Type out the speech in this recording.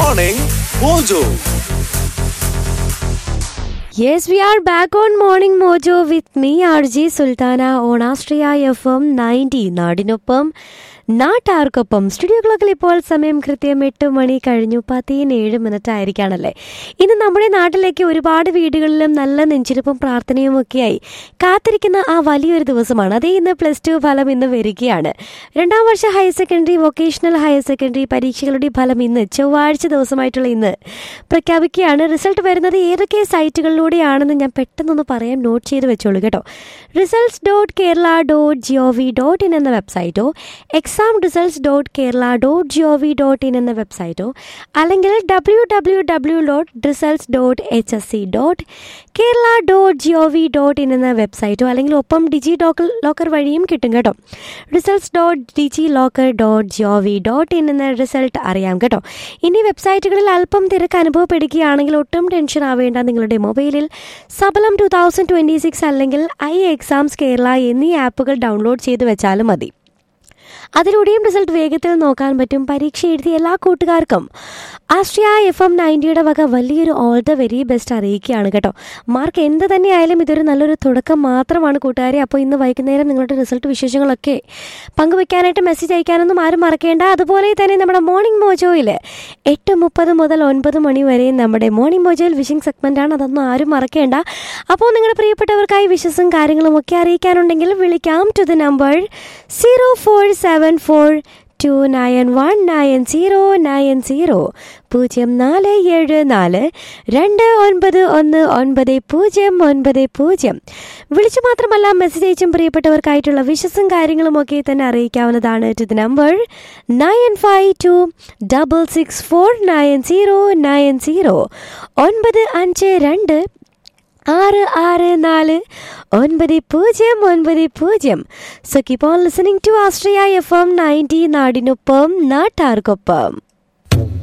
Morning Mojo. Yes, we are back on Morning Mojo with me, RJ Sultana on Astria FM 90 നാടിനൊപ്പം നാട്ടാർക്കൊപ്പം studio ക്ലോക്കിൽ ഇപ്പോൾ സമയം കൃത്യം എട്ട് മണി കഴിഞ്ഞു പതിനേഴ് മിനിറ്റ് ആയിരിക്കാണല്ലേ ഇന്ന് നമ്മുടെ നാട്ടിലേക്ക് ഒരുപാട് വീടുകളിലും നല്ല നെഞ്ചിരിപ്പും പ്രാർത്ഥനയും ഒക്കെയായി കാത്തിരിക്കുന്ന ആ വലിയൊരു ദിവസമാണ് അതേ ഇന്ന് പ്ലസ് ടു ഫലം ഇന്ന് വരികയാണ് രണ്ടാം വർഷ higher secondary vocational higher secondary പരീക്ഷകളുടെ ഫലം ഇന്ന് ചൊവ്വാഴ്ച ദിവസമായിട്ടുള്ള ഇന്ന് പ്രഖ്യാപിക്കുകയാണ് റിസൾട്ട് വരുന്നത് ഏതൊക്കെ സൈറ്റുകളിലൂടെയാണെന്ന് ഞാൻ പെട്ടെന്നൊന്ന് പറയാൻ നോട്ട് ചെയ്ത് വെച്ചോളൂ കേട്ടോ results dot Kerala dot G O V dot in എന്ന വെബ്സൈറ്റോ exam results dot Kerala dot G O V dot in എന്ന വെബ്സൈറ്റോ അല്ലെങ്കിൽ W W W dot results dot H S C dot Kerala dot G O V dot in എന്ന വെബ്സൈറ്റോ അല്ലെങ്കിൽ ഒപ്പം ഡിജി locker locker വഴിയും കിട്ടും കേട്ടോ results dot digi locker dot G O V dot in എന്ന റിസൾട്ട് അറിയാം കേട്ടോ ഇനി വെബ്സൈറ്റുകളിൽ അല്പം തിരക്ക് അനുഭവപ്പെടുകയാണെങ്കിൽ ഒട്ടും ടെൻഷൻ ആവേണ്ട നിങ്ങളുടെ മൊബൈലിൽ Saphalam two thousand twenty six അല്ലെങ്കിൽ ഐ എക്സാംസ് കേരള എന്നീ ആപ്പുകൾ ഡൗൺലോഡ് ചെയ്ത് വെച്ചാലും മതി അതിലൂടെയും റിസൾട്ട് വേഗത്തിൽ നോക്കാൻ പറ്റും പരീക്ഷ എഴുതിയ എല്ലാ കൂട്ടുകാർക്കും ആസ്ട്രിയ എഫ് എം നയൻറ്റിയുടെ വക വലിയൊരു ഓൾ ദ വെരി ബെസ്റ്റ് അറിയിക്കുകയാണ് കേട്ടോ മാർക്ക് എന്ത് തന്നെയായാലും ഇതൊരു നല്ലൊരു തുടക്കം മാത്രമാണ് കൂട്ടുകാരെ അപ്പോൾ ഇന്ന് വൈകുന്നേരം നിങ്ങളുടെ റിസൾട്ട് വിശേഷങ്ങളൊക്കെ പങ്കുവെക്കാനായിട്ട് മെസ്സേജ് അയക്കാനൊന്നും ആരും മറക്കേണ്ട അതുപോലെ തന്നെ നമ്മുടെ മോർണിംഗ് മോജോയിൽ എട്ട് മുപ്പത് മുതൽ ഒൻപത് മണി വരെ നമ്മുടെ മോർണിംഗ് മോജോയിൽ വിഷിംഗ് സെഗ്മെൻ്റാണ് അതൊന്നും ആരും മറക്കേണ്ട അപ്പോൾ നിങ്ങളുടെ പ്രിയപ്പെട്ടവർക്കായി വിശ്വസും കാര്യങ്ങളും ഒക്കെ അറിയിക്കാനുണ്ടെങ്കിൽ വിളിക്കാം to the number zero four seven four two nine one nine zero nine zero പൂജ്യം നാല് ഏഴ് നാല് രണ്ട് ഒൻപത് ഒന്ന് ഒൻപത് പൂജ്യം ഒൻപത് പൂജ്യം വിളിച്ചു മാത്രമല്ല മെസ്സേജ് അയച്ചും പ്രിയപ്പെട്ടവർക്കായിട്ടുള്ള വിശ്വസും കാര്യങ്ങളും ഒക്കെ തന്നെ അറിയിക്കാവുന്നതാണ് to the number nine five two double six four nine zero nine zero ഒൻപത് അഞ്ച് രണ്ട് ആറ് ആറ് നാല് ഒൻപത് പൂജ്യം ഒൻപത് പൂജ്യം so keep on listening to Astria F M ninety നാടിനൊപ്പം നാട്ടാർക്കൊപ്പം